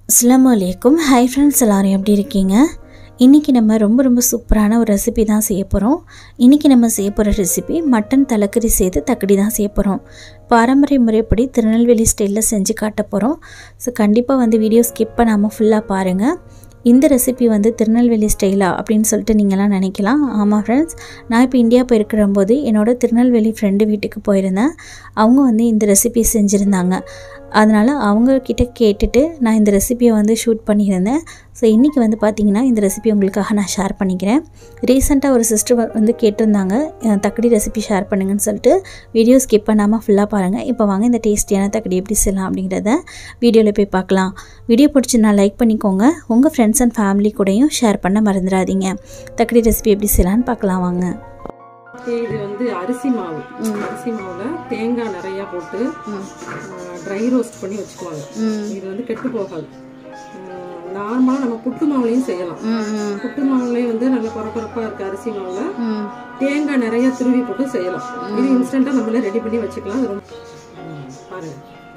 அஸ்ஸலாமு அலைக்கும் hi friends எல்லோரும் எப்படி இருக்கீங்க இன்றைக்கி நம்ம ரொம்ப ரொம்ப சூப்பரான ஒரு ரெசிபி தான் செய்ய போகிறோம் இன்றைக்கி நம்ம செய்ய போகிற ரெசிபி மட்டன் தலைக்கறி சேர்த்து தக்கடி தான் செய்ய போகிறோம் பாரம்பரிய முறைப்படி திருநெல்வேலி ஸ்டைலில் செஞ்சு காட்ட போகிறோம் ஸோ கண்டிப்பாக வந்து வீடியோ ஸ்கிப் பண்ணாமல் ஃபுல்லாக பாருங்கள் இந்த ரெசிபி வந்து திருநெல்வேலி ஸ்டைலா அப்படின்னு சொல்லிட்டு நீங்களாம் நினைக்கலாம் ஆமாம் ஃப்ரெண்ட்ஸ் நான் இப்போ இந்தியா போயிருக்கிற போது என்னோட திருநெல்வேலி ஃப்ரெண்டு வீட்டுக்கு போயிருந்தேன் அவங்க வந்து இந்த ரெசிபி செஞ்சுருந்தாங்க அதனால் அவங்கக்கிட்ட கேட்டுட்டு நான் இந்த ரெசிபியை வந்து ஷூட் பண்ணியிருந்தேன் ஸோ இன்றைக்கி வந்து பார்த்திங்கன்னா இந்த ரெசிபி உங்களுக்காக நான் ஷேர் பண்ணிக்கிறேன் ரீசெண்டாக ஒரு சிஸ்டர் வந்து கேட்டிருந்தாங்க அஹ் தக்கடி ரெசிபி ஷேர் பண்ணுங்கன்னு சொல்லிட்டு வீடியோ ஸ்கிப் பண்ணாமல் ஃபுல்லாக பாருங்கள் இப்போ வாங்க இந்த டேஸ்டியான தக்கடி எப்படி செய்யலாம் அப்படிங்கிறத வீடியோவில் போய் பார்க்கலாம் வீடியோ பிடிச்சிருந்தா லைக் பண்ணிக்கோங்க உங்கள் ஃப்ரெண்ட்ஸ் அண்ட் ஃபேமிலி கூடயும் ஷேர் பண்ண மறந்துடாதீங்க தக்கடி ரெசிபி எப்படி செய்யலான்னு பார்க்கலாம் வாங்க இது வந்து அரிசி மாவு அரிசி மாவுல தேங்காய் நிறைய போட்டு ட்ரை ரோஸ்ட் பண்ணி வச்சுக்குவாங்க இது வந்து கெட்டு போகாது நார்மலாக நம்ம புட்டு மாவுலையும் செய்யலாம் புட்டு மாவுலையும் வந்து நல்ல குறக்குறப்பா இருக்க அரிசி மாவுல தேங்காய் நிறைய துருவி போட்டு செய்யலாம் இது இன்ஸ்டன்ட்டாக நம்மளே ரெடி பண்ணி வச்சுக்கலாம் அது ரொம்ப ம், பாருங்க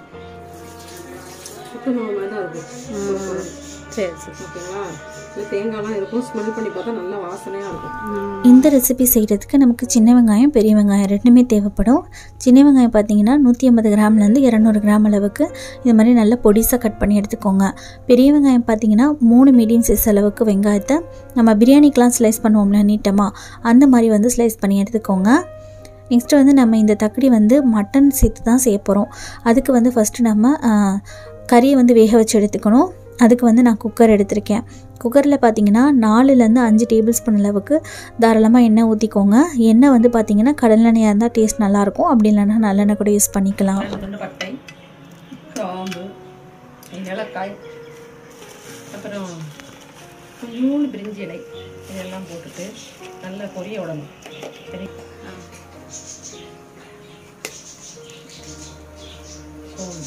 புட்டு மாவு மாதிரி தான் இருக்கும் சரி சரி ஓகேங்களா இது தேங்காய்லாம் இருக்கும் ஸ்மெல் பண்ணி பார்த்தா நல்ல வாசனையாக இருக்கும் இந்த ரெசிபி செய்கிறதுக்கு நமக்கு சின்ன வெங்காயம் பெரிய வெங்காயம் ரெண்டுமே தேவைப்படும் சின்ன வெங்காயம் பார்த்தீங்கன்னா நூற்றி ஐம்பது கிராம்லேருந்து இரநூறு கிராம் அளவுக்கு இது மாதிரி நல்லா பொடிசாக கட் பண்ணி எடுத்துக்கோங்க பெரிய வெங்காயம் பார்த்தீங்கன்னா மூணு மீடியம் சைஸ் அளவுக்கு வெங்காயத்தை நம்ம பிரியாணிக்கெலாம் ஸ்லைஸ் பண்ணுவோம்ல நீட்டமாக அந்த மாதிரி வந்து ஸ்லைஸ் பண்ணி எடுத்துக்கோங்க நெக்ஸ்ட்டு வந்து நம்ம இந்த தக்கடி வந்து மட்டன் சேர்த்து தான் செய்ய போகிறோம் அதுக்கு வந்து ஃபஸ்ட்டு நம்ம ஆ, கறியை வந்து வேக வச்சு எடுத்துக்கணும் அதுக்கு வந்து நான் குக்கர் எடுத்திருக்கேன் குக்கரில் பார்த்தீங்கன்னா நாலுலேருந்து அஞ்சு டேபிள் ஸ்பூன் அளவுக்கு தாராளமாக எண்ணெய் ஊற்றிக்கோங்க எண்ணெய் வந்து பார்த்தீங்கன்னா கடலெண்ணெயாக இருந்தால் டேஸ்ட் நல்லாயிருக்கும் அப்படி இல்லைன்னா நல்லெண்ணெய் கூட யூஸ் பண்ணிக்கலாம் ரெண்டு துண்டு பட்டை கிராம்பு ஏலக்காய் அப்புறம் கொஞ்சோண்டு பிரிஞ்சி இலை இதெல்லாம் போட்டுட்டு நல்லா பொரிய விடணும் சரி சோம்பு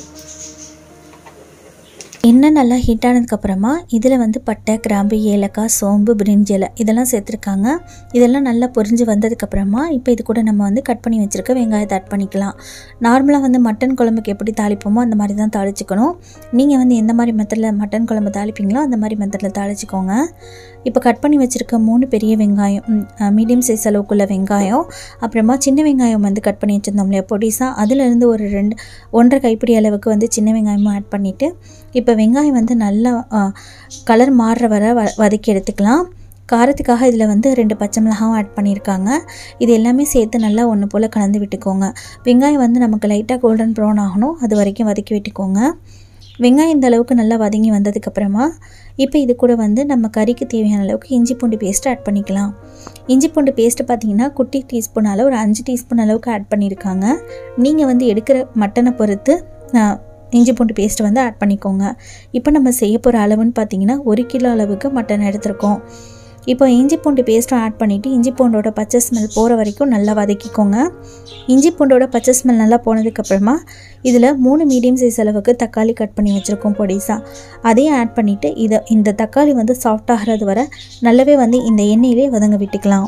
எண்ணெய் நல்லா ஹீட் ஆனதுக்கப்புறமா இதில் வந்து பட்டை கிராம்பு ஏலக்காய் சோம்பு பிரிஞ்சி இலை இதெல்லாம் சேர்த்துருக்காங்க இதெல்லாம் நல்லா பொரிஞ்சு வந்ததுக்கப்புறமா இப்போ இது கூட நம்ம வந்து கட் பண்ணி வச்சுருக்க வெங்காயத்தை ஆட் பண்ணிக்கலாம் நார்மலாக வந்து மட்டன் குழம்புக்கு எப்படி தாளிப்போமோ அந்த மாதிரி தான் தாளிச்சுக்கணும் நீங்கள் வந்து எந்த மாதிரி மெத்தடில் மட்டன் குழம்பு தாளிப்பீங்களோ அந்த மாதிரி மெத்தடில் தாளிச்சுக்கோங்க இப்போ கட் பண்ணி வச்சுருக்க மூணு பெரிய வெங்காயம் மீடியம் சைஸ் அளவுக்குள்ள வெங்காயம் அப்புறமா சின்ன வெங்காயம் வந்து கட் பண்ணி வச்சுருந்தோம் இல்லையா பொடிசா அதிலிருந்து ஒரு ரெண்டு ஒன்றரை கைப்பிடி அளவுக்கு வந்து சின்ன வெங்காயமும் ஆட் பண்ணிவிட்டு இப்போ வெங்காயம் வந்து நல்லா கலர் மாறுற வர வ வதக்கி எடுத்துக்கலாம் காரத்துக்காக இதில் வந்து ரெண்டு பச்சை மிளகாவும் ஆட் பண்ணியிருக்காங்க இது எல்லாமே சேர்த்து நல்லா ஒன்று போல் கலந்து விட்டுக்கோங்க வெங்காயம் வந்து நமக்கு லைட்டாக கோல்டன் ப்ரௌன் ஆகணும் அது வரைக்கும் வதக்கி விட்டுக்கோங்க வெங்காயம் இந்த அளவுக்கு நல்லா வதங்கி வந்ததுக்கப்புறமா இப்போ இது கூட வந்து நம்ம கறிக்கு தேவையான அளவுக்கு இஞ்சி பூண்டு பேஸ்ட் ஆட் பண்ணிக்கலாம் இஞ்சி பூண்டு பேஸ்ட்டு பார்த்தீங்கன்னா குட்டி டீஸ்பூனால் ஒரு அஞ்சு டீஸ்பூன் அளவுக்கு ஆட் பண்ணியிருக்காங்க நீங்கள் வந்து எடுக்கிற மட்டனை பொறுத்து ஆஹ், இஞ்சி பூண்டு பேஸ்ட் வந்து ஆட் பண்ணிக்கோங்க இப்போ நம்ம செய்ய போகிற அளவுன்னு பார்த்தீங்கன்னா ஒரு கிலோ அளவுக்கு மட்டன் எடுத்திருக்கோம் இப்போ இஞ்சி பூண்டு பேஸ்ட்டும் ஆட் பண்ணிவிட்டு இஞ்சி பூண்டோட பச்சை ஸ்மெல் போகிற வரைக்கும் நல்லா வதக்கிக்கோங்க இஞ்சி பூண்டோட பச்சை ஸ்மெல் நல்லா போனதுக்கப்புறமா இதில் மூணு மீடியம் சைஸ் அளவுக்கு தக்காளி கட் பண்ணி வச்சுருக்கோம் பொடிசா அதையும் ஆட் பண்ணிவிட்டு இதை இந்த தக்காளி வந்து சாஃப்ட் ஆகிறது வரை நல்லாவே வந்து இந்த எண்ணெயிலே வதங்க விட்டுக்கலாம்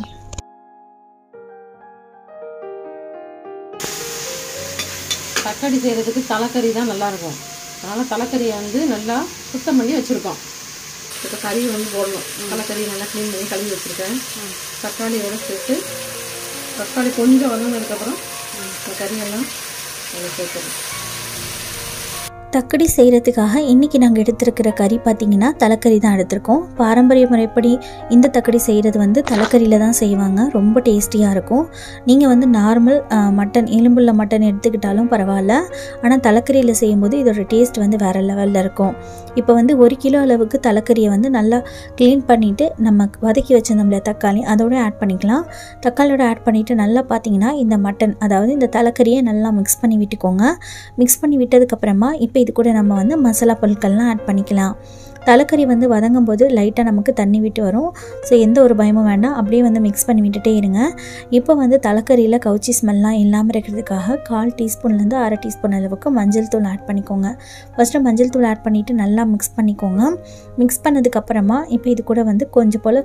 தக்காளி செய்கிறதுக்கு தலைக்கறி தான் நல்லா இருக்கும் அதனால் தலைக்கறியை வந்து நல்லா சுத்தம் பண்ணி வச்சுருக்கோம் இப்போ கறி வந்து போடணும் தலைக்கறி நல்லா க்ளீன் பண்ணி கழுவி வச்சுருக்கேன் தக்காளியோட சேர்த்து தக்காளி கொஞ்சம் வதங்கினதுக்கப்புறம் இந்த கறியெல்லாம் அதில் சேர்க்கணும் தக்கடி செய்கிறதுக்காக இன்றைக்கி நாங்கள் எடுத்திருக்கிற கறி பார்த்திங்கன்னா தலைக்கறி தான் எடுத்திருக்கோம் பாரம்பரிய முறைப்படி இந்த தக்கடி செய்கிறது வந்து தலைக்கறியில் தான் செய்வாங்க ரொம்ப டேஸ்டியாக இருக்கும் நீங்கள் வந்து நார்மல் மட்டன் எலும்புள்ள மட்டன் எடுத்துக்கிட்டாலும் பரவாயில்ல ஆனால் தலைக்கறியில் செய்யும்போது இதோட டேஸ்ட் வந்து வேறு லெவலில் இருக்கும் இப்போ வந்து ஒரு கிலோ அளவுக்கு தலைக்கறியை வந்து நல்லா க்ளீன் பண்ணிவிட்டு நம்ம வதக்கி வச்சிருந்தோம்ல தக்காளி அதோட ஆட் பண்ணிக்கலாம் தக்காளியோட ஆட் பண்ணிவிட்டு நல்லா பார்த்தீங்கன்னா இந்த மட்டன் அதாவது இந்த தலைக்கறியை நல்லா மிக்ஸ் பண்ணி விட்டுக்கோங்க மிக்ஸ் பண்ணி விட்டதுக்கப்புறமா இப்போ இது கூட நம்ம வந்து மசாலா பொருட்கள்லாம் ஆட் பண்ணிக்கலாம் தலைக்கறி வந்து வதங்கும் போது லைட்டாக நமக்கு தண்ணி விட்டு வரும் ஸோ எந்த ஒரு பயமும் வேண்டாம் அப்படியே வந்து மிக்ஸ் பண்ணி விட்டுட்டே இருங்க இப்போ வந்து தலைக்கறியில் கவுச்சி ஸ்மெல்லாம் இல்லாமல் இருக்கிறதுக்காக கால் டீஸ்பூன்லேருந்து அரை டீஸ்பூன் அளவுக்கு மஞ்சள் தூள் ஆட் பண்ணிக்கோங்க ஃபஸ்ட்டு மஞ்சள் தூள் ஆட் பண்ணிவிட்டு நல்லா மிக்ஸ் பண்ணிக்கோங்க மிக்ஸ் பண்ணதுக்கப்புறமா இப்போ இது கூட வந்து கொஞ்சம் போல்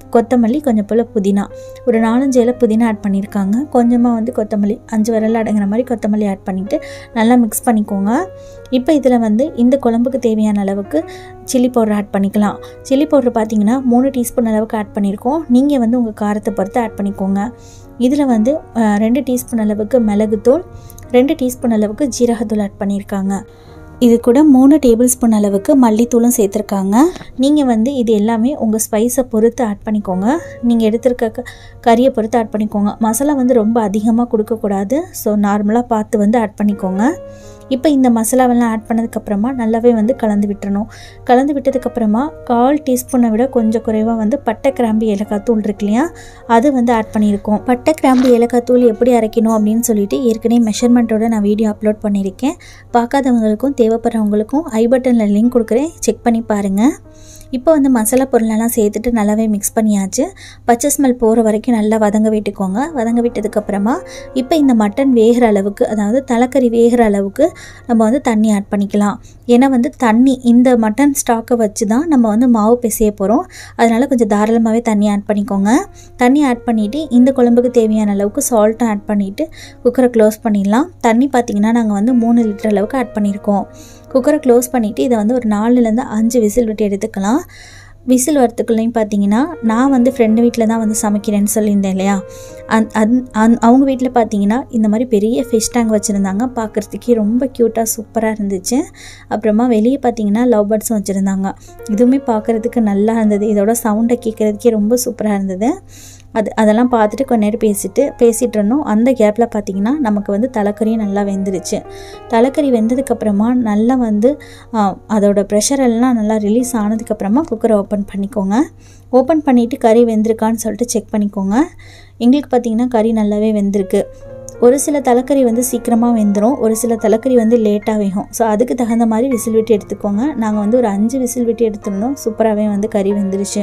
கொத்தமல்லி கொஞ்சம் போல் புதினா ஒரு நாலஞ்சு இலை புதினா ஆட் பண்ணியிருக்காங்க கொஞ்சமாக வந்து கொத்தமல்லி அஞ்சு விரல் அடங்குற மாதிரி கொத்தமல்லி ஆட் பண்ணிவிட்டு நல்லா மிக்ஸ் பண்ணிக்கோங்க இப்போ இதில் வந்து இந்த குழம்புக்கு தேவையான அளவுக்கு சில்லி பவுடர் ஆட் பண்ணிக்கலாம் சில்லி பவுடர் பார்த்தீங்கன்னா மூணு டீஸ்பூன் அளவுக்கு ஆட் பண்ணியிருக்கோம் நீங்கள் வந்து உங்கள் காரத்தை பொறுத்து ஆட் பண்ணிக்கோங்க இதில் வந்து அஹ், ரெண்டு டீஸ்பூன் அளவுக்கு மிளகுத்தூள் ரெண்டு டீஸ்பூன் அளவுக்கு ஜீரகத்தூள் ஆட் பண்ணியிருக்காங்க இது கூட மூணு டேபிள் ஸ்பூன் அளவுக்கு மல்லித்தூளும் சேர்த்துருக்காங்க நீங்கள் வந்து இது எல்லாமே உங்கள் ஸ்பைஸை பொறுத்து ஆட் பண்ணிக்கோங்க நீங்கள் எடுத்திருக்க க- கறியை பொறுத்து ஆட் பண்ணிக்கோங்க மசாலா வந்து ரொம்ப அதிகமாக கொடுக்கக்கூடாது ஸோ நார்மலாக பார்த்து வந்து ஆட் பண்ணிக்கோங்க இப்போ இந்த மசாலாவெல்லாம் ஆட் பண்ணதுக்கப்புறமா நல்லாவே வந்து கலந்து விட்டுறணும் கலந்து விட்டதுக்கப்புறமா கால் டீஸ்பூனை விட கொஞ்சம் குறைவாக வந்து பட்டை கிராம்பு ஏலக்காய் தூள் இருக்கு இல்லையா அது வந்து ஆட் பண்ணியிருக்கோம் பட்டை கிராம்பு ஏலக்காய் தூள் எப்படி அரைக்கணும் அப்படின்னு சொல்லிட்டு ஏற்கனவே மெஷர்மெண்ட்டோட நான் வீடியோ அப்லோட் பண்ணியிருக்கேன் பார்க்காதவங்களுக்கும் தேவைப்படுறவங்களுக்கும் ஐ பட்டனில் லிங்க் கொடுக்குறேன் செக் பண்ணி பாருங்கள் இப்போ வந்து மசாலா பொருளெல்லாம் சேர்த்துட்டு நல்லாவே மிக்ஸ் பண்ணியாச்சு பச்சை ஸ்மெல் போகிற வரைக்கும் நல்லா வதங்க விட்டுக்கோங்க வதங்க விட்டதுக்கப்புறமா இப்போ இந்த மட்டன் வேகிற அளவுக்கு அதாவது தலைக்கறி வேகிற அளவுக்கு நம்ம வந்து தண்ணி ஆட் பண்ணிக்கலாம் ஏன்னா வந்து தண்ணி இந்த மட்டன் ஸ்டாக்கை வச்சு தான் நம்ம வந்து மாவு பிசைய போகிறோம் அதனால் கொஞ்சம் தாராளமாகவே தண்ணி ஆட் பண்ணிக்கோங்க தண்ணி ஆட் பண்ணிவிட்டு இந்த குழம்புக்கு தேவையான அளவுக்கு சால்ட்டும் ஆட் பண்ணிவிட்டு குக்கரை க்ளோஸ் பண்ணிடலாம் தண்ணி பார்த்திங்கன்னா நாங்கள் வந்து மூணு லிட்டர் அளவுக்கு ஆட் பண்ணியிருக்கோம் குக்கரை க்ளோஸ் பண்ணிவிட்டு இதை வந்து ஒரு நாலுலேருந்து அஞ்சு விசில் விட்டு எடுத்துக்கலாம் விசில் வரத்துக்குள்ளேயும் பார்த்தீங்கன்னா நான் வந்து ஃப்ரெண்டு வீட்டில் தான் வந்து சமைக்கிறேன்னு சொல்லியிருந்தேன் இல்லையா அந் அந் அந் அவங்க வீட்டில் பார்த்தீங்கன்னா இந்த மாதிரி பெரிய ஃபிஷ் டேங்க் வச்சுருந்தாங்க பார்க்குறதுக்கே ரொம்ப க்யூட்டாக சூப்பராக இருந்துச்சு அப்புறமா வெளியே பார்த்தீங்கன்னா லவ் பேர்ட்ஸும் வச்சுருந்தாங்க இதுவுமே பார்க்குறதுக்கு நல்லா இருந்தது இதோட சவுண்டை கேட்குறதுக்கே ரொம்ப சூப்பராக இருந்தது அது அதெல்லாம் பார்த்துட்டு கொஞ்ச நேரம் பேசிட்டு பேசிகிட்டு இருந்தோம் அந்த கேப்பில் பார்த்தீங்கன்னா நமக்கு வந்து தலைக்கறியும் நல்லா வெந்துருச்சு தலைக்கறி வெந்ததுக்கப்புறமா நல்லா வந்து ஆ, அதோட ப்ரெஷர் எல்லாம் நல்லா ரிலீஸ் ஆனதுக்கப்புறமா குக்கரை ஓப்பன் பண்ணிக்கோங்க ஓப்பன் பண்ணிவிட்டு கறி வெந்திருக்கான்னு சொல்லிட்டு செக் பண்ணிக்கோங்க எங்களுக்கு பார்த்தீங்கன்னா கறி நல்லாவே வெந்திருக்கு ஒரு சில தலைக்கறி வந்து சீக்கிரமாக வெந்துடும் ஒரு சில தலைக்கறி வந்து லேட்டாக வேகும் ஸோ அதுக்கு தகுந்த மாதிரி விசில் விட்டு எடுத்துக்கோங்க நாங்கள் வந்து ஒரு அஞ்சு விசில் விட்டு எடுத்திருந்தோம் சூப்பராகவே வந்து கறி வெந்துருச்சு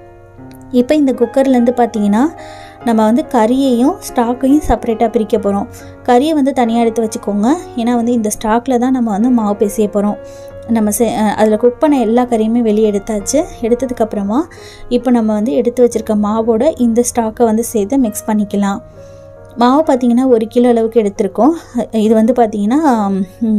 இப்போ இந்த குக்கர்லேருந்து பார்த்தீங்கன்னா நம்ம வந்து கறியையும் ஸ்டாக்கையும் செப்பரேட்டாக பிரிக்க போகிறோம் கறியை வந்து தனியாக எடுத்து வச்சுக்கோங்க ஏன்னா வந்து இந்த ஸ்டாக்கில் தான் நம்ம வந்து மாவு பேசிய போகிறோம் நம்ம செ அதில் குக் பண்ண எல்லா கறியுமே வெளியே எடுத்தாச்சு எடுத்ததுக்கப்புறமா இப்போ நம்ம வந்து எடுத்து வச்சுருக்க மாவோட இந்த ஸ்டாக்கை வந்து சேர்த்து மிக்ஸ் பண்ணிக்கலாம் மாவு பார்த்திங்கன்னா ஒரு கிலோ அளவுக்கு எடுத்திருக்கோம் இது வந்து பார்த்திங்கன்னா ம்,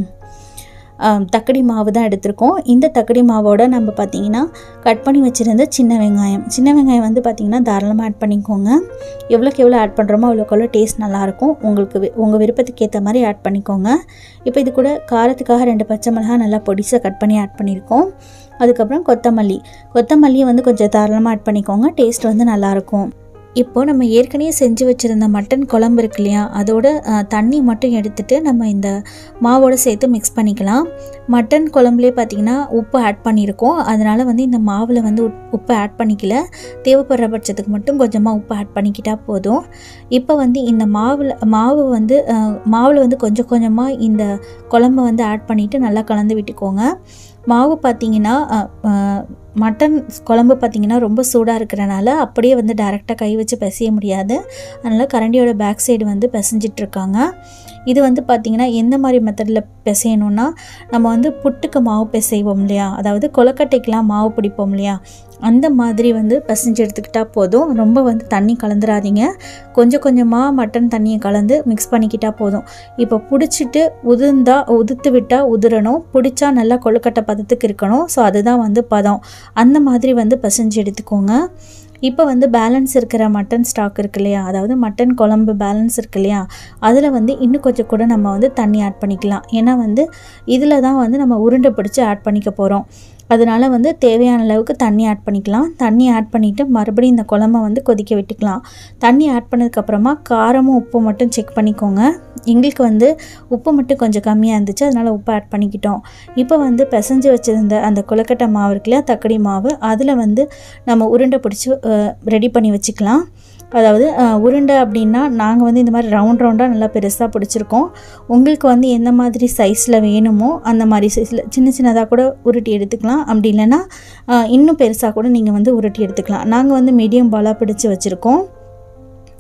ஆம், தக்கடி மாவு தான் எடுத்திருக்கோம் இந்த தக்கடி மாவோட நம்ம பார்த்தீங்கன்னா கட் பண்ணி வச்சுருந்த சின்ன வெங்காயம் சின்ன வெங்காயம் வந்து பார்த்திங்கன்னா தாராளமாக ஆட் பண்ணிக்கோங்க எவ்வளோக்கு எவ்வளோ ஆட் பண்ணுறோமோ அவ்வளோக்கு எவ்வளோ டேஸ்ட் நல்லாயிருக்கும் உங்களுக்கு வி- உங்கள் விருப்பத்துக்கு ஏற்ற மாதிரி ஆட் பண்ணிக்கோங்க இப்போ இது கூட காரத்துக்காக ரெண்டு பச்சை மிளகாய் நல்லா பொடிசாக கட் பண்ணி ஆட் பண்ணியிருக்கோம் அதுக்கப்புறம் கொத்தமல்லி கொத்தமல்லியை வந்து கொஞ்சம் தாராளமாக ஆட் பண்ணிக்கோங்க டேஸ்ட் வந்து நல்லாயிருக்கும் இப்போது நம்ம ஏற்கனவே செஞ்சு வச்சுருந்த மட்டன் குழம்பு இருக்கு இல்லையா அதோட அஹ், தண்ணி மட்டும் எடுத்துட்டு நம்ம இந்த மாவோட சேர்த்து மிக்ஸ் பண்ணிக்கலாம் மட்டன் குழம்புலே பார்த்திங்கன்னா உப்பு ஆட் பண்ணியிருக்கோம் அதனால் வந்து இந்த மாவில் வந்து உப்- உப்பு ஆட் பண்ணிக்கல தேவைப்படுற பட்சத்துக்கு மட்டும் கொஞ்சமாக உப்பு ஆட் பண்ணிக்கிட்டால் போதும் இப்போ வந்து இந்த மாவில் மாவு வந்து அஹ், மாவில் வந்து கொஞ்சம் கொஞ்சமாக இந்த குழம்பை வந்து ஆட் பண்ணிவிட்டு நல்லா கலந்து விட்டுக்கோங்க மாவு பார்த்தீங்கன்னா அஹ், அஹ், மட்டன் குழம்பு பார்த்தீங்கன்னா ரொம்ப சூடாக இருக்கிறனால அப்படியே வந்து டேரெக்டாக கை வச்சு பிசைய முடியாது அதனால் கரண்டியோட பேக் சைடு வந்து பிசைஞ்சிட்டு இருக்காங்க இது வந்து பார்த்திங்கன்னா எந்த மாதிரி மெத்தடில் பிசையணும்னா நம்ம வந்து புட்டுக்கு மாவு பிசைவோம் இல்லையா அதாவது கொலக்கட்டைக்கெலாம் மாவு பிடிப்போம் இல்லையா அந்த மாதிரி வந்து பிசைஞ்சு எடுத்துக்கிட்டால் போதும் ரொம்ப வந்து தண்ணி கலந்துராதீங்க கொஞ்சம் கொஞ்சமாக மட்டன் தண்ணியை கலந்து மிக்ஸ் பண்ணிக்கிட்டால் போதும் இப்போ பிடிச்சிட்டு உதிர்ந்தா உதிர்த்து விட்டால் உதிரணும் பிடிச்சா நல்லா கொழுக்கட்டை பதத்துக்கு இருக்கணும் ஸோ அதுதான் வந்து பதம் அந்த மாதிரி வந்து பிசைஞ்சு எடுத்துக்கோங்க இப்போ வந்து பேலன்ஸ் இருக்கிற மட்டன் ஸ்டாக் இருக்கு இல்லையா அதாவது மட்டன் குழம்பு பேலன்ஸ் இருக்கு இல்லையா அதில் வந்து இன்னும் கொஞ்சம் கூட நம்ம வந்து தண்ணி ஆட் பண்ணிக்கலாம் ஏன்னா வந்து இதில் தான் வந்து நம்ம உருண்டை பிடிச்சி ஆட் பண்ணிக்க போகிறோம் அதனால் வந்து தேவையான அளவுக்கு தண்ணி ஆட் பண்ணிக்கலாம் தண்ணி ஆட் பண்ணிவிட்டு மறுபடியும் இந்த குழம்ப வந்து கொதிக்க விட்டுக்கலாம் தண்ணி ஆட் பண்ணதுக்கப்புறமா காரமும் உப்பு மட்டும் செக் பண்ணிக்கோங்க எங்களுக்கு வந்து உப்பு மட்டும் கொஞ்சம் கம்மியாக இருந்துச்சு அதனால் உப்பு ஆட் பண்ணிக்கிட்டோம் இப்போ வந்து பிசைஞ்சு வச்சுருந்த அந்த கொலக்கட்டை மாவு இருக்கு இல்லையா தக்கடி மாவு அதில் வந்து நம்ம உருண்டை பிடிச்சி ரெடி பண்ணி வச்சுக்கலாம் அதாவது அஹ், உருண்டை அப்படின்னா நாங்கள் வந்து இந்த மாதிரி ரவுண்ட் ரவுண்டாக நல்லா பெருசாக பிடிச்சிருக்கோம் உங்களுக்கு வந்து எந்த மாதிரி சைஸில் வேணுமோ அந்த மாதிரி சைஸில் சின்ன சின்னதாக கூட உருட்டி எடுத்துக்கலாம் அப்படி இல்லைன்னா அஹ், இன்னும் பெருசாக கூட நீங்கள் வந்து உருட்டி எடுத்துக்கலாம் நாங்கள் வந்து மீடியம் பாலாக பிடிச்சு வச்சுருக்கோம்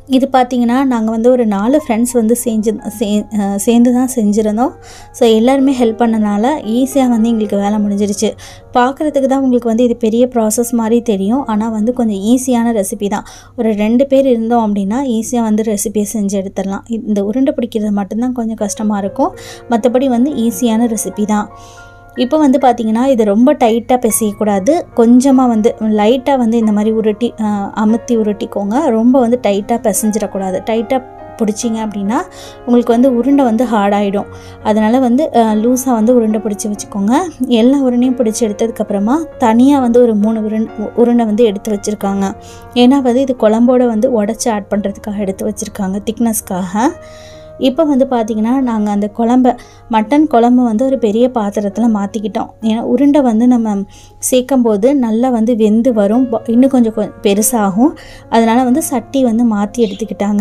இது பார்த்திங்கன்னா நாங்கள் வந்து ஒரு நாலு ஃப்ரெண்ட்ஸ் வந்து செஞ்சு சே அஹ் சேர்ந்து தான் செஞ்சுருந்தோம் ஸோ எல்லாருமே ஹெல்ப் பண்ணனால ஈஸியாக வந்து எங்களுக்கு வேலை முடிஞ்சிருச்சு பார்க்குறதுக்கு தான் உங்களுக்கு வந்து இது பெரிய ப்ராசஸ் மாதிரி தெரியும் ஆனால் வந்து கொஞ்சம் ஈஸியான ரெசிபி தான் ஒரு ரெண்டு பேர் இருந்தோம் அப்படின்னா ஈஸியாக வந்து ரெசிபியை செஞ்சு எடுத்துடலாம் இந்த உருண்டை பிடிக்கிறது மட்டும்தான் கொஞ்சம் கஷ்டமாக இருக்கும் மற்றபடி வந்து ஈஸியான ரெசிபி தான் இப்போ வந்து பார்த்திங்கன்னா இது ரொம்ப டைட்டாக பிசையக்கூடாது கொஞ்சமாக வந்து லைட்டாக வந்து இந்த மாதிரி உருட்டி அஹ், அமுத்தி உருட்டிக்கோங்க ரொம்ப வந்து டைட்டாக பிசைஞ்சிடக்கூடாது டைட்டாக பிடிச்சிங்க அப்படின்னா உங்களுக்கு வந்து உருண்டை வந்து ஹார்டாகிடும் அதனால் வந்து லூஸாக வந்து உருண்டை பிடிச்சி வச்சுக்கோங்க எல்லா உருண்டையும் பிடிச்சி எடுத்ததுக்கப்புறமா தனியாக வந்து ஒரு மூணு உருண் உருண்டை வந்து எடுத்து வச்சுருக்காங்க ஏன்னா வந்து இது குழம்போட வந்து உடச்சி ஆட் பண்ணுறதுக்காக எடுத்து வச்சுருக்காங்க திக்னஸ்க்காக இப்போ வந்து பார்த்திங்கன்னா நாங்கள் அந்த குழம்ப மட்டன் குழம்பு வந்து ஒரு பெரிய பாத்திரத்தில் மாற்றிக்கிட்டோம் ஏன்னா உருண்டை வந்து நம்ம சேர்க்கும் போது நல்லா வந்து வெந்து வரும் ப- இன்னும் கொஞ்சம் கொ- பெருசாகும் அதனால் வந்து சட்டி வந்து மாற்றி எடுத்துக்கிட்டாங்க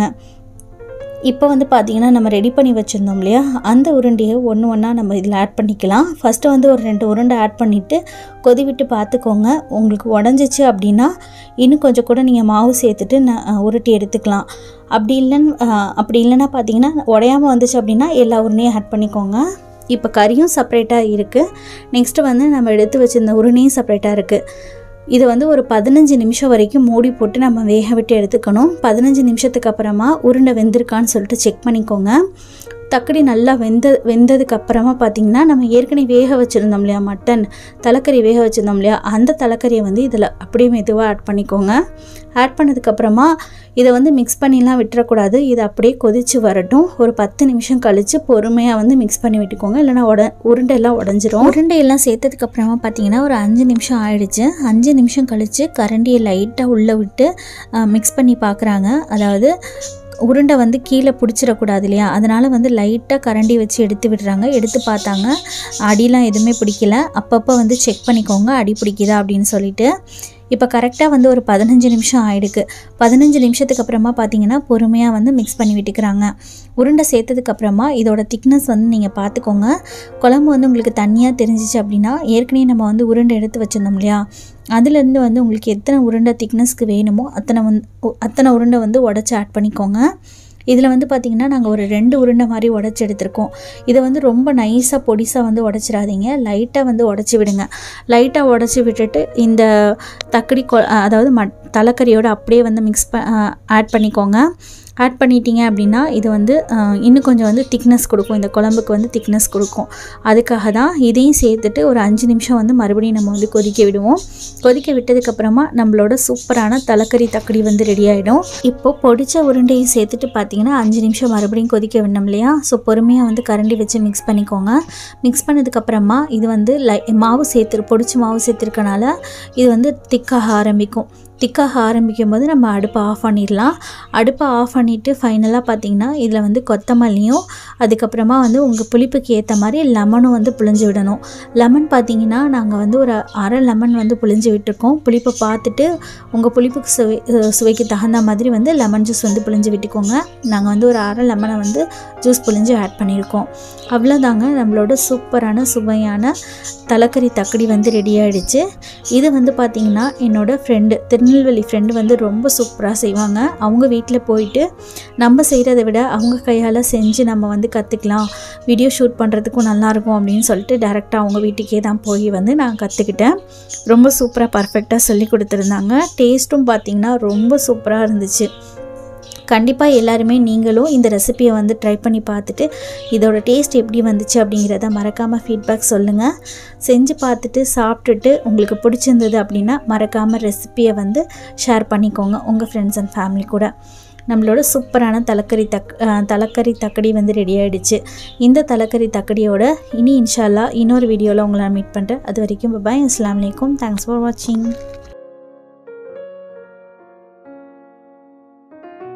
இப்போ வந்து பார்த்திங்கன்னா நம்ம ரெடி பண்ணி வச்சுருந்தோம் இல்லையா அந்த உருண்டையை ஒன்று ஒன்றா நம்ம இதில் ஆட் பண்ணிக்கலாம் ஃபஸ்ட்டு வந்து ஒரு ரெண்டு உருண்டை ஆட் பண்ணிவிட்டு கொதி விட்டு பார்த்துக்கோங்க உங்களுக்கு உடஞ்சிச்சு அப்படின்னா இன்னும் கொஞ்சம் கூட நீங்கள் மாவு சேர்த்துட்டு ந அஹ் உருட்டி எடுத்துக்கலாம் அப்படி இல்லைன்னு அஹ் அப்படி இல்லைன்னா பார்த்தீங்கன்னா உடையாமல் வந்துச்சு அப்படின்னா எல்லா உருண்டையும் ஆட் பண்ணிக்கோங்க இப்போ கறியும் செப்பரேட்டாக இருக்குது நெக்ஸ்ட்டு வந்து நம்ம எடுத்து வச்சிருந்த உருண்டையும் செப்பரேட்டாக இருக்குது இது வந்து ஒரு பதினஞ்சு நிமிஷம் வரைக்கும் மூடி போட்டு நம்ம வேக விட்டு எடுத்துக்கணும் பதினஞ்சு நிமிஷத்துக்கு அப்புறமா உருண்டை வெந்திருக்கான்னு சொல்லிட்டு செக் பண்ணிக்கோங்க தக்கடி நல்லா வெந்த வெந்ததுக்கு அப்புறமா பார்த்தீங்கன்னா நம்ம ஏற்கனவே வேக வச்சுருந்தோம் இல்லையா மட்டன் தலைக்கறி வேக வச்சுருந்தோம் இல்லையா அந்த தலைக்கறியை வந்து இதில் அப்படியே மெதுவாக ஆட் பண்ணிக்கோங்க ஆட் பண்ணதுக்கப்புறமா இதை வந்து மிக்ஸ் பண்ணிலாம் விட்டுறக்கூடாது இது அப்படியே கொதிச்சு வரட்டும் ஒரு பத்து நிமிஷம் கழித்து பொறுமையாக வந்து மிக்ஸ் பண்ணி விட்டுக்கோங்க இல்லைனா உட உருண்டையெல்லாம் உடஞ்சிரும் உருண்டையெல்லாம் சேர்த்ததுக்கப்புறமா பார்த்தீங்கன்னா ஒரு அஞ்சு நிமிஷம் ஆயிடுச்சு அஞ்சு நிமிஷம் கழித்து கரண்டியை லைட்டாக உள்ளே விட்டு மிக்ஸ் பண்ணி பார்க்குறாங்க அதாவது உருண்டை வந்து கீழே பிடிச்சிடக்கூடாது இல்லையா அதனால் வந்து லைட்டாக கரண்டி வச்சு எடுத்து விடுறாங்க எடுத்து பார்த்தாங்க அடிலாம் எதுவுமே பிடிக்கல அப்பப்போ வந்து செக் பண்ணிக்கோங்க அடி பிடிக்குதா அப்படின்னு சொல்லிட்டு இப்போ கரெக்டாக வந்து ஒரு பதினஞ்சு நிமிஷம் ஆயிடுக்கு பதினஞ்சு நிமிஷத்துக்கு அப்புறமா பார்த்தீங்கன்னா பொறுமையாக வந்து மிக்ஸ் பண்ணி விட்டுக்கிறாங்க உருண்டை சேர்த்ததுக்கப்புறமா இதோட திக்னஸ் வந்து நீங்கள் பார்த்துக்கோங்க குழம்பு வந்து உங்களுக்கு தண்ணியாக தெரிஞ்சிச்சு அப்படின்னா ஏற்கனவே நம்ம வந்து உருண்டை எடுத்து வச்சுருந்தோம் இல்லையா அதுலேருந்து வந்து உங்களுக்கு எத்தனை உருண்டை திக்னஸ்க்கு வேணுமோ அத்தனை வந்து அத்தனை உருண்டை வந்து உடச்சி ஆட் பண்ணிக்கோங்க இதில் வந்து பார்த்திங்கன்னா நாங்கள் ஒரு ரெண்டு உருண்டை மாதிரி உடச்சி எடுத்திருக்கோம் இதை வந்து ரொம்ப நைஸாக பொடிசாக வந்து உடச்சிடாதீங்க லைட்டாக வந்து உடச்சி விடுங்க லைட்டாக உடச்சி விட்டுட்டு இந்த தக்கடி கொ அதாவது மட் தலைக்கறியோட அப்படியே வந்து மிக்ஸ் ப ஆட் பண்ணிக்கோங்க ஆட் பண்ணிட்டீங்க அப்படின்னா இது வந்து அஹ், இன்னும் கொஞ்சம் வந்து திக்னஸ் கொடுக்கும் இந்த குழம்புக்கு வந்து திக்னஸ் கொடுக்கும் அதுக்காக தான் இதையும் சேர்த்துட்டு ஒரு அஞ்சு நிமிஷம் வந்து மறுபடியும் நம்ம வந்து கொதிக்க விடுவோம் கொதிக்க விட்டதுக்கப்புறமா நம்மளோட சூப்பரான தலைக்கறி தக்கடி வந்து ரெடி ஆகிடும் இப்போ பொடிச்ச உருண்டையும் சேர்த்துட்டு பார்த்தீங்கன்னா அஞ்சு நிமிஷம் மறுபடியும் கொதிக்க விடணும் இல்லையா ஸோ பொறுமையாக வந்து கரண்டி வச்சு மிக்ஸ் பண்ணிக்கோங்க மிக்ஸ் பண்ணதுக்கப்புறமா இது வந்து லை மாவு சேர்த்து பொடிச்ச மாவு சேர்த்துருக்கனால இது வந்து திக்காக ஆரம்பிக்கும் திக்காக ஆரம்பிக்கும் போது நம்ம அடுப்பை ஆஃப் பண்ணிடலாம் அடுப்பை ஆஃப் பண்ணிவிட்டு ஃபைனலாக பார்த்தீங்கன்னா இதில் வந்து கொத்தமல்லியும் அதுக்கப்புறமா வந்து உங்கள் புளிப்புக்கு ஏற்ற மாதிரி லெமனும் வந்து புழிஞ்சு விடணும் லெமன் பார்த்தீங்கன்னா நாங்கள் வந்து ஒரு அரை லெமன் வந்து புழிஞ்சு விட்டுருக்கோம் புளிப்பை பார்த்துட்டு உங்கள் புளிப்புக்கு சுவை அஹ் சுவைக்கு தகுந்த மாதிரி வந்து லெமன் ஜூஸ் வந்து புழிஞ்சு விட்டுக்கோங்க நாங்கள் வந்து ஒரு அரை லெமனை வந்து ஜூஸ் புழிஞ்சு ஆட் பண்ணியிருக்கோம் அவ்வளோதாங்க நம்மளோட சூப்பரான சுவையான தலைக்கறி தக்கடி வந்து ரெடி ஆயிடுச்சு இது வந்து பார்த்திங்கன்னா என்னோடய ஃப்ரெண்டு திருநெல்வேலி ஃப்ரெண்டு வந்து ரொம்ப சூப்பராக செய்வாங்க அவங்க வீட்டில் போயிட்டு நம்ம செய்கிறத விட அவங்க கையால் செஞ்சு நம்ம வந்து கற்றுக்கலாம் வீடியோ ஷூட் பண்ணுறதுக்கும் நல்லாயிருக்கும் அப்படின்னு சொல்லிட்டு டேரெக்டாக அவங்க வீட்டுக்கே தான் போய் வந்து நான் கற்றுக்கிட்டேன் ரொம்ப சூப்பராக பர்ஃபெக்டாக சொல்லி கொடுத்துருந்தாங்க டேஸ்ட்டும் பார்த்திங்கன்னா ரொம்ப சூப்பராக இருந்துச்சு கண்டிப்பாக எல்லாருமே நீங்களும் இந்த ரெசிபியை வந்து ட்ரை பண்ணி பார்த்துட்டு இதோட டேஸ்ட் எப்படி வந்துச்சு அப்படிங்கிறத மறக்காமல் ஃபீட்பேக் சொல்லுங்கள் செஞ்சு பார்த்துட்டு சாப்பிட்டுட்டு உங்களுக்கு பிடிச்சிருந்தது அப்படின்னா மறக்காமல் ரெசிபியை வந்து ஷேர் பண்ணிக்கோங்க உங்கள் ஃப்ரெண்ட்ஸ் அண்ட் ஃபேமிலி கூட நம்மளோட சூப்பரான தலைக்கறி தக் அஹ், தலைக்கறி தக்கடி வந்து ரெடி ஆயிடுச்சு இந்த தலைக்கறி தக்கடியோட இனி இன்ஷால்லா இன்னொரு வீடியோவில் உங்களை நான் மீட் பண்ணுறேன் அது வரைக்கும் பாய் அஸ்லாம் வலைக்கும் தேங்க்ஸ் ஃபார் வாட்சிங்